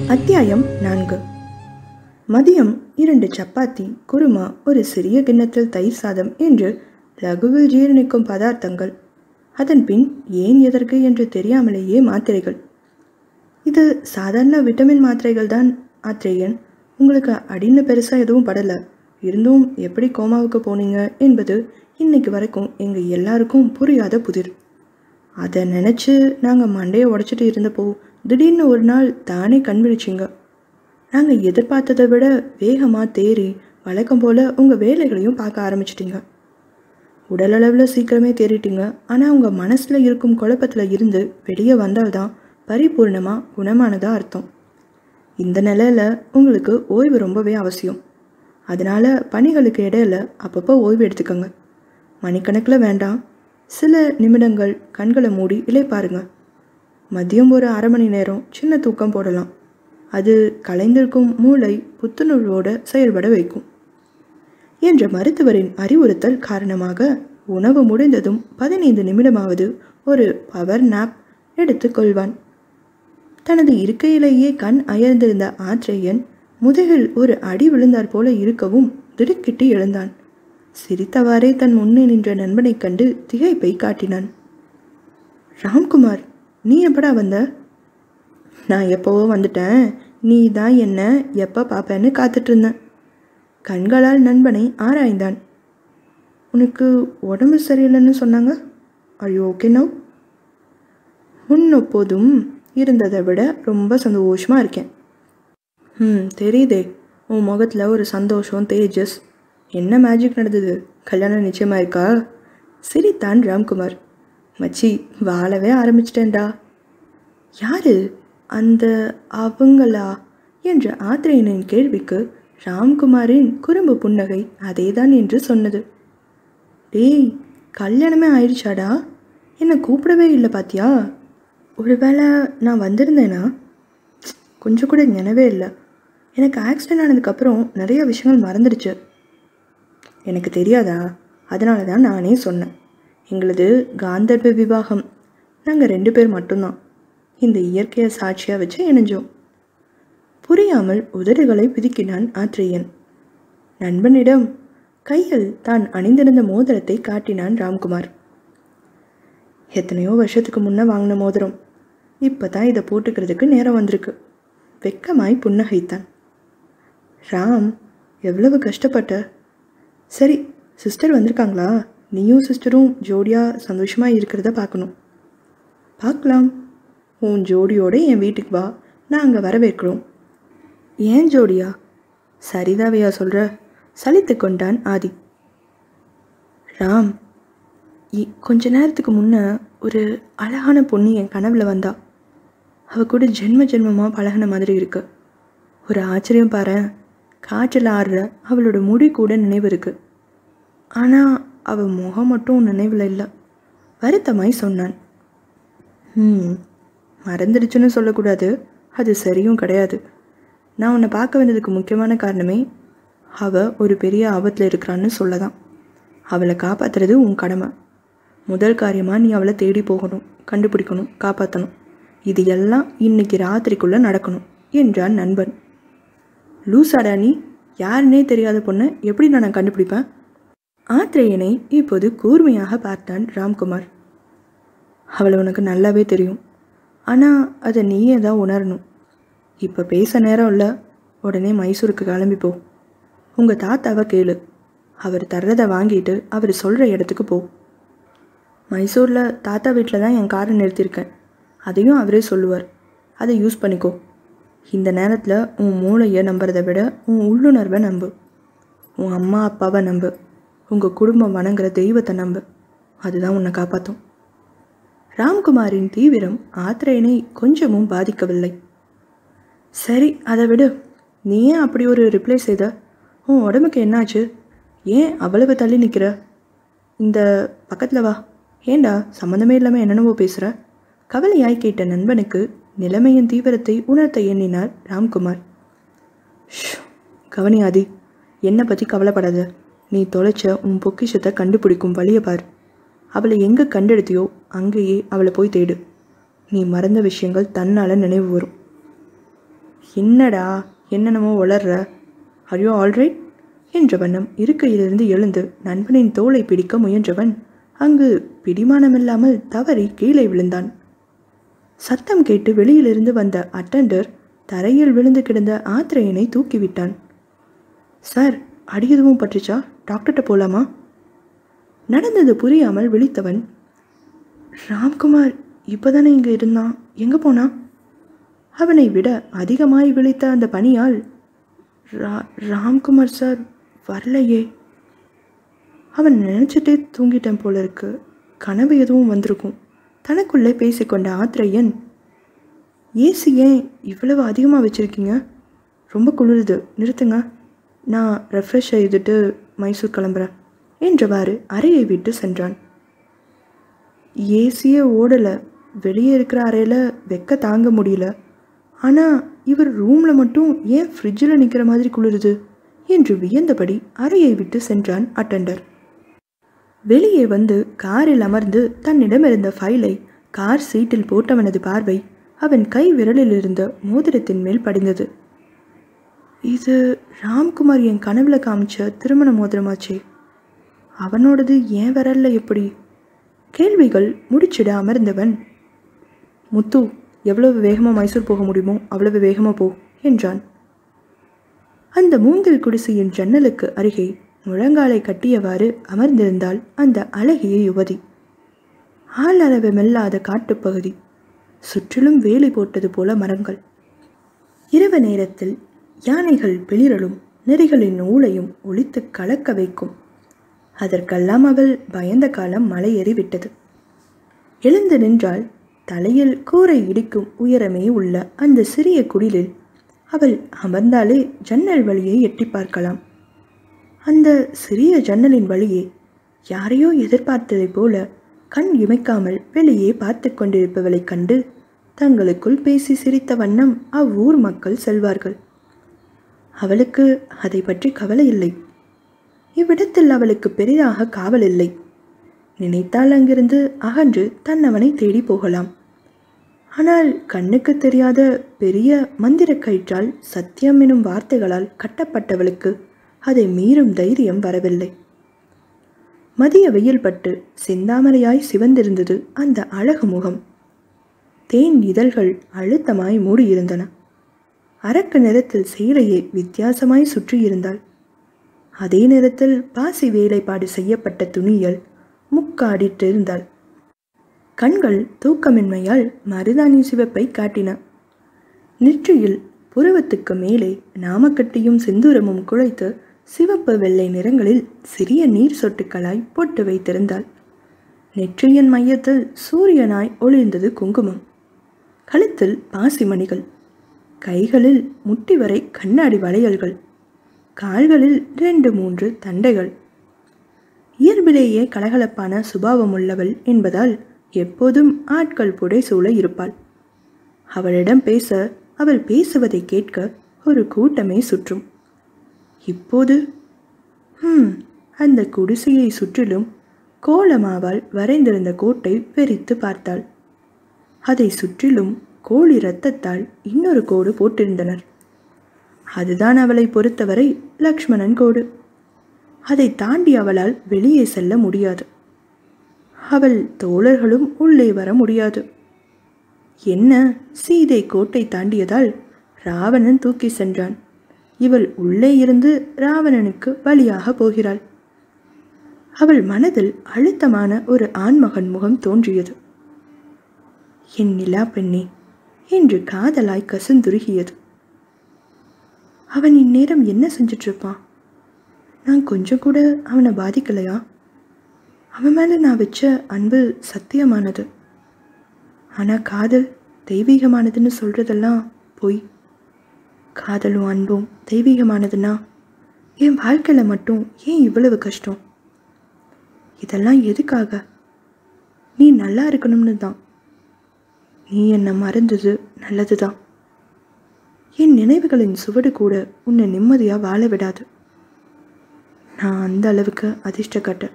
அத்தியாயம் நான்கு மதியம் இரண்டு சப்பாத்தி குருமா ஒரு சிறிய கிண்ணத்தில் தயிர் சாதம் என்று லகுவில் ஜீரணிக்கும் பதார்த்தங்கள் அதன் பின் ஏன் எதற்கு என்று தெரியாமலேயே மாத்திரைகள் இது சாதாரண விட்டமின் மாத்திரைகள் தான் ஆத்ரேயன் உங்களுக்கு அடின்னு பெருசாக எதுவும் படலை இருந்தும் எப்படி கோமாவுக்கு போனீங்க என்பது இன்னைக்கு வரைக்கும் எங்கள் எல்லாருக்கும் புரியாத புதிர் அதை நினச்சி நாங்கள் மண்டையை உடைச்சிட்டு இருந்தப்போ திடீர்னு ஒரு நாள் தானே கண் விழிச்சிங்க நாங்கள் எதிர்பார்த்ததை விட வேகமாக தேறி வழக்கம் போல் உங்கள் வேலைகளையும் பார்க்க ஆரம்பிச்சிட்டிங்க உடலளவில் சீக்கிரமே தேறிட்டீங்க ஆனால் உங்கள் மனசில் இருக்கும் குழப்பத்தில் இருந்து வெளியே வந்தால்தான் பரிபூர்ணமாக குணமானதா அர்த்தம் இந்த நிலையில் உங்களுக்கு ஓய்வு ரொம்பவே அவசியம் அதனால் பணிகளுக்கு இடையில அப்பப்போ ஓய்வு எடுத்துக்கோங்க மணிக்கணக்கில் வேண்டாம் சில நிமிடங்கள் கண்களை மூடி இளைப்பாருங்க மதியம் ஒரு அரை மணி நேரம் சின்ன தூக்கம் போடலாம் அது கலைந்திருக்கும் மூளை புத்துணர்வோடு செயல்பட வைக்கும் என்ற மருத்துவரின் அறிவுறுத்தல் காரணமாக உணவு முடிந்ததும் பதினைந்து நிமிடமாவது ஒரு பவர் நாப் எடுத்துக்கொள்வான் தனது இருக்கையிலேயே கண் அயர்ந்திருந்த ஆத்ரேயன் முதுகில் ஒரு அடி விழுந்தாற் போல இருக்கவும் திடுக்கிட்டு எழுந்தான் சிரித்தவாறே தன் முன்னே நின்ற நண்பனைக் கண்டு திகைப்பை காட்டினான் ராம்குமார் நீ எப்படா வந்த நான் எப்போவோ வந்துட்டேன் நீ தான் என்ன எப்போ பார்ப்பேன்னு காத்துட்டு இருந்தேன் கண்களால் நண்பனை ஆராய்ந்தான் உனக்கு உடம்பு சரியில்லைன்னு சொன்னாங்க ஐயோ ஓகே நோ முன்னொப்போதும் இருந்ததை விட ரொம்ப சந்தோஷமாக இருக்கேன் ம் தெரியுதே உன் முகத்தில் ஒரு சந்தோஷம் தேஜஸ் என்ன மேஜிக் நடந்தது கல்யாணம் நிச்சயமாக இருக்கா சிரித்தான் ராம்குமார் மச்சி வாழவே ஆரம்பிச்சிட்டேன்டா யாரு அந்த அவங்களா என்ற ஆத்திரேயனின் கேள்விக்கு ராம்குமாரின் குறும்பு புன்னகை அதேதான் என்று சொன்னது டேய் கல்யாணமே ஆயிடுச்சாடா என்னை கூப்பிடவே இல்லை பாத்தியா ஒருவேளை நான் வந்திருந்தேனா ப்ச், கொஞ்சம் கூட நினைவே இல்லை எனக்கு ஆக்சிடென்ட் ஆனதுக்கப்புறம் நிறைய விஷயங்கள் மறந்துடுச்சு எனக்கு தெரியாதா அதனால தான் நானே சொன்னேன் எங்களது காந்தர்வ விவாகம் நாங்கள் ரெண்டு பேர் மட்டும்தான் இந்த இயற்கையை சாட்சியாக வச்சு இணைஞ்சோம் புரியாமல் உதடுகளை பிதுக்கினான் ஆத்ரேயன் நண்பனிடம் கையில் தான் அணிந்திருந்த மோதிரத்தை காட்டினான் ராம்குமார் எத்தனையோ வருஷத்துக்கு முன்னே வாங்கின மோதிரம் இப்போ தான் இதை போட்டுக்கிறதுக்கு நேரம் வந்திருக்கு வெக்கமாய் புன்னகைத்தான் ராம் எவ்வளவு கஷ்டப்பட்ட சரி சிஸ்டர் வந்திருக்காங்களா நீயும் சிஸ்டரும் ஜோடியாக சந்தோஷமாக இருக்கிறத பார்க்கணும் பார்க்கலாம் உன் ஜோடியோட என் வீட்டுக்கு வா நான் அங்கே வரவேற்கிறோம் ஏன் ஜோடியா சரிதாவையா சொல்கிற சலித்து கொண்டான் ஆதி ராம் இ- கொஞ்ச நேரத்துக்கு முன்ன ஒரு அழகான பொண்ணு என் கனவுல வந்தா அவ கூட ஜென்ம ஜென்மமாக பழகுன மாதிரி இருக்கு ஒரு ஆச்சரியம் பாரேன் காற்றில் ஆடுற அவளோட முடி கூட நினைவு இருக்கு ஆனால் அவள் முகம் மட்டும் நினைவில் இல்லை வருத்தமாய் சொன்னான் ம் மறந்துடுச்சுன்னு சொல்லக்கூடாது அது சரியும் கிடையாது நான் உன்னை பார்க்க வந்ததுக்கு முக்கியமான காரணமே அவள் ஒரு பெரிய ஆபத்தில் இருக்கிறான்னு சொல்லதான் அவளை காப்பாற்றுறது உன் கடமை முதல் காரியமாக நீ அவளை தேடி போகணும் கண்டுபிடிக்கணும் காப்பாற்றணும் இது எல்லாம் இன்னைக்கு ராத்திரிக்குள்ளே நடக்கணும் என்றான் நண்பன் லூசாடா நீ யாருன்னே தெரியாத பொண்ணை எப்படி நான் கண்டுபிடிப்பேன் ஆத்ரேயனை இப்போது கூர்மையாக பார்த்தான் ராம்குமார் அவளை உனக்கு நல்லாவே தெரியும் ஆனால் அதை நீயே தான் உணரணும் இப்போ பேச நேரம் இல்லை உடனே மைசூருக்கு கிளம்பி போ உங்கள் தாத்தாவை கேளு அவர் தர்றதை வாங்கிட்டு அவர் சொல்கிற இடத்துக்கு போ மைசூரில் தாத்தா வீட்டில் தான் என் காரை நிறுத்தியிருக்கேன் அதையும் அவரே சொல்லுவார் அதை யூஸ் பண்ணிக்கோ இந்த நேரத்தில் உன் மூளையை நம்புறதை விட உன் உள்ளுணர்வை நம்பு உன் அம்மா அப்பாவை நம்பு உங்கள் குடும்பம் வணங்குற தெய்வத்தை நம்பு அதுதான் உன்னை காப்பாற்றும் ராம்குமாரின் தீவிரம் ஆத்திரேயனை கொஞ்சமும் பாதிக்கவில்லை சரி அதை விடு நீ ஏன் அப்படி ஒரு ரிப்ளை செய்த உன் உடம்புக்கு என்னாச்சு ஏன் அவ்வளவு தள்ளி நிற்கிற இந்த பக்கத்தில் வா ஏண்டா சம்மந்தமே இல்லாமல் என்னென்னவோ பேசுகிற கவலையாய் கேட்ட நண்பனுக்கு நிலைமையின் தீவிரத்தை உணர்த்த எண்ணினார் ராம்குமார் ஷ், கவனி ஆதி என்னை பற்றி கவலைப்படாத நீ தொலைச்ச உன் பொக்கிஷத்தை கண்டுபிடிக்கும் வழியை பார் அவளை எங்கே கண்டெடுத்தியோ அங்கேயே அவளை போய் தேடு நீ மறந்த விஷயங்கள் தன்னால் நினைவு வரும் என்னடா என்னென்னமோ வளர்ற ஐயோ ஆல்ரைட் என்ற வண்ணம் இருக்கையிலிருந்து எழுந்து நண்பனின் தோலை பிடிக்க முயன்றவன் அங்கு பிடிமானமில்லாமல் தவறி கீழே விழுந்தான் சத்தம் கேட்டு வெளியிலிருந்து வந்த அட்டண்டர் தரையில் விழுந்து கிடந்த ஆத்திரையனை தூக்கிவிட்டான் சார் அடி எதுவும் பட்டுச்சா டாக்டர்கிட்ட போலாமா நடந்தது புரியாமல் விழித்தவன் ராம்குமார் இப்போதானே இங்கே இருந்தான் எங்கே போனா அவனை விட அதிகமாய் விழித்த அந்த பணியால் ரா ராம்குமார் சார் வரலையே அவன் நினச்சிட்டே தூங்கிட்டான் போல இருக்கு கனவு எதுவும் வந்திருக்கும் தனக்குள்ளே பேசிக்கொண்ட ஆத்ரேயன் ஏசி ஏன் இவ்வளவு அதிகமாக வச்சுருக்கீங்க ரொம்ப குளிருது நிறுத்துங்க நான் ரெஃப்ரெஷ் செய்துட்டு மைசூர் கிளம்புறேன் என்றவாறு அறையை விட்டு சென்றான் ஏசியே ஓடலை வெளியே இருக்கிற அறையில் வெக்க தாங்க முடியல ஆனால் இவர் ரூமில் மட்டும் ஏன் ஃப்ரிட்ஜில் நிற்கிற மாதிரி குளிருது என்று வியந்தபடி அறையை விட்டு சென்றான் அட்டண்டர் வெளியே வந்து காரில் அமர்ந்து தன்னிடம் இருந்த ஃபைலை கார் சீட்டில் போட்டவனது பார்வை அவன் கை விரலில் இருந்த மோதிரத்தின் மேல் படிந்தது இது ராம்குமார் என் கனவுல காமிச்ச திருமண மோதிரமாச்சே அவனோடது ஏன் விரல்ல எப்படி கேள்விகள் முடிச்சிட அமர்ந்தவன் முத்து எவ்வளவு வேகமாக மைசூர் போக முடியுமோ அவ்வளவு வேகமாக போ என்றான் அந்த மூங்கில் குடிசையின் ஜன்னலுக்கு அருகே முழங்காலை கட்டியவாறு அமர்ந்திருந்தாள் அந்த அழகிய யுவதி ஆள் அளவு மெல்லாத காட்டுப்பகுதி சுற்றிலும் வேலி போட்டது போல மரங்கள் இரவு நேரத்தில் யானைகள் வெளிரலும் நெறிகளின் ஊளையும் ஒழித்து கலக்க வைக்கும் அதற்கெல்லாம் அவள் பயந்த காலம் மலையேறிவிட்டது எழுந்து நின்றால் தலையில் கூரை இடிக்கும் உயரமே உள்ள அந்த சிறிய குடிலில் அவள் அமர்ந்தாலே ஜன்னல் வழியை எட்டி பார்க்கலாம் அந்த சிறிய ஜன்னலின் வழியே யாரையோ எதிர்பார்த்ததைப் போல கண் இமைக்காமல் வெளியே பார்த்து கொண்டிருப்பவளைக் கண்டு தங்களுக்குள் பேசி சிரித்த வண்ணம் அவ்வூர் மக்கள் செல்வார்கள் அவளுக்கு அதை பற்றி கவலை இல்லை இவ்விடத்தில் அவளுக்கு பெரிதாக காவல் இல்லை நினைத்தால் அங்கிருந்து அகன்று தன்னவனை தேடி போகலாம் ஆனால் கண்ணுக்கு தெரியாத பெரிய மந்திர கயிற்றால் சத்தியம் எனும் வார்த்தைகளால் கட்டப்பட்டவளுக்கு அதை மீறும் தைரியம் வரவில்லை மதிய வெயில் பட்டு செந்தாமரையாய் சிவந்திருந்தது அந்த அழகு முகம் தேன் இதழ்கள் அழுத்தமாய் மூடியிருந்தன அரக்கு நிறத்தில் சேலையை வித்தியாசமாய் சுற்றியிருந்தாள் அதே நேரத்தில் பாசி வேலைப்பாடு செய்யப்பட்ட துணியில் முக்காடிட்டிருந்தாள் கண்கள் தூக்கமின்மையால் மருதாணி சிவப்பை காட்டின நெற்றியில் புருவத்துக்கு மேலே நாமக்கட்டியும் செந்தூரமும் குழைத்து சிவப்பு வெள்ளை நிறங்களில் சிறிய நீர் சொட்டுக்களாய் போட்டு வைத்திருந்தாள் நெற்றியின் மையத்தில் சூரியனாய் ஒளிர்ந்தது குங்குமம் கழுத்தில் பாசிமணிகள் கைகளில் முட்டி வரை கண்ணாடி வளையல்கள் கால்களில் ரெண்டு மூன்று தண்டைகள் இயல்பிலேயே கலகலப்பான சுபாவம் உள்ளவள் என்பதால் எப்போதும் ஆட்கள் புடைசூழ இருப்பாள் அவளிடம் பேச அவள் பேசுவதை கேட்க ஒரு கூட்டமே சுற்றும் இப்போது ஹம் அந்த குடிசையை சுற்றிலும் கோலமாவால் வரைந்திருந்த கோட்டை வெறித்து பார்த்தாள் அதை சுற்றிலும் கோழி இரத்தத்தால் இன்னொரு கோடு போட்டிருந்தனர் அதுதான் அவளை பொறுத்தவரை லக்ஷ்மணன் கோடு அதை தாண்டி அவளால் வெளியே செல்ல முடியாது அவள் தோழர்களும் உள்ளே வர முடியாது என்ன சீதை கோட்டை தாண்டியதால் ராவணன் தூக்கி சென்றான் இவள் உள்ளே இருந்து ராவணனுக்கு வழியாக போகிறாள் அவள் மனதில் அழுத்தமான ஒரு ஆண்மகன் முகம் தோன்றியது என் நிலா பெண்ணே என்று காதலாய் கசுந்துருகியது அவன் இந்நேரம் என்ன செஞ்சிட்டு இருப்பான் நான் கொஞ்சம் கூட அவனை பாதிக்கலையா அவன் மேலே நான் வச்ச அன்பு சத்தியமானது ஆனால் காதல் தெய்வீகமானதுன்னு சொல்கிறதெல்லாம் பொய் காதலும் அன்பும் தெய்வீகமானதுன்னா என் வாழ்க்கையில் மட்டும் ஏன் இவ்வளவு கஷ்டம் இதெல்லாம் எதுக்காக நீ நல்லா இருக்கணும்னு தான் நீ என்னை மறந்தது நல்லது தான் என் நினைவுகளின் சுவடு கூட உன்னை நிம்மதியாக வாழ விடாது நான் அந்த அளவுக்கு அதிர்ஷ்டக்கட்டேன்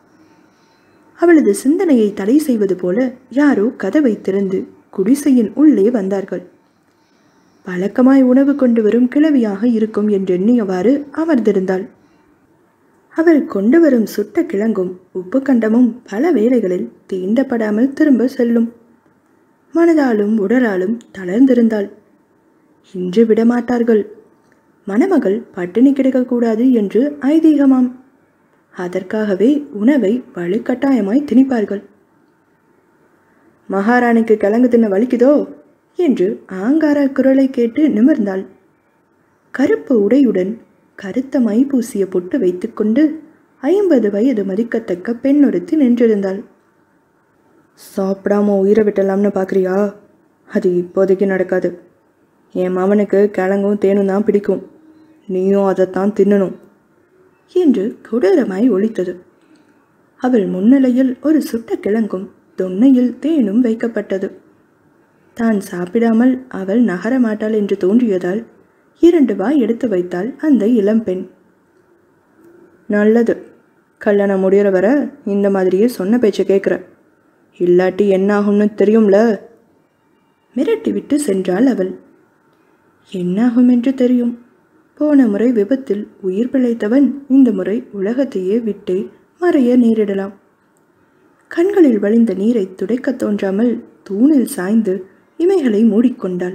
அவளது சிந்தனையை தடை செய்வது போல யாரோ கதவை திறந்து குடிசையின் உள்ளே வந்தார்கள் பழக்கமாய் உணவு கொண்டு வரும் கிழவியாக இருக்கும் என்றெண்ணியவாறு அமர்ந்திருந்தாள் அவள் கொண்டு வரும் சுட்ட கிழங்கும் உப்பு கண்டமும் பல வேளைகளில் தீண்டப்படாமல் திரும்ப செல்லும் மனதாலும் உடலாலும் தளர்ந்திருந்தாள் இன்று விடமாட்டார்கள் மணமகள் பட்டினி கிடக்கக்கூடாது என்று ஐதீகமாம் அதற்காகவே உணவை வலுக்கட்டாயமாய் திணிப்பார்கள் மகாராணிக்கு கிழங்கு தின்ன வலிக்குதோ என்று ஆங்கார குரலை கேட்டு நிமிர்ந்தாள் கருப்பு உடையுடன் கருத்த மை பூசிய பொட்டு வைத்துக்கொண்டு ஐம்பது வயது மதிக்கத்தக்க பெண் ஒருத்தி நின்றிருந்தாள் சாப்பிடாம உயிரை விட்டலாம்னு பார்க்குறியா அது இப்போதைக்கு நடக்காது என் மாமனுக்கு கிழங்கும் தேனும் தான் பிடிக்கும் நீயும் அதைத்தான் தின்னணும் என்று கொடூரமாய் ஒலித்தது அவள் முன்னிலையில் ஒரு சுட்ட கிழங்கும் தொன்னையில் தேனும் வைக்கப்பட்டது தான் சாப்பிடாமல் அவள் நகர மாட்டாள் என்று தோன்றியதால் இரண்டு வாய் எடுத்து வைத்தாள் அந்த இளம்பெண் நல்லது கல்யாணம் முடிகிற வர இந்த மாதிரியே சொன்ன பேச்சை கேட்குற இல்லாட்டி என்ன ஆகும்னு தெரியும்ல மிரட்டி விட்டு சென்றாள் அவள் என்னாகும் என்று தெரியும் போன முறை விபத்தில் உயிர் பிழைத்தவன் இந்த முறை உலகத்தையே விட்டே மறைய நேரிடலாம் கண்களில் வழிந்த நீரை துடைக்கத் தோன்றாமல் தூணில் சாய்ந்து இமைகளை மூடிக்கொண்டாள்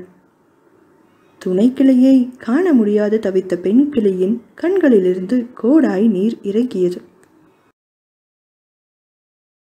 துணைக்கிளையை காண முடியாது தவித்த பெண் கிளியின் கண்களிலிருந்து கோடாய் நீர் இறங்கியது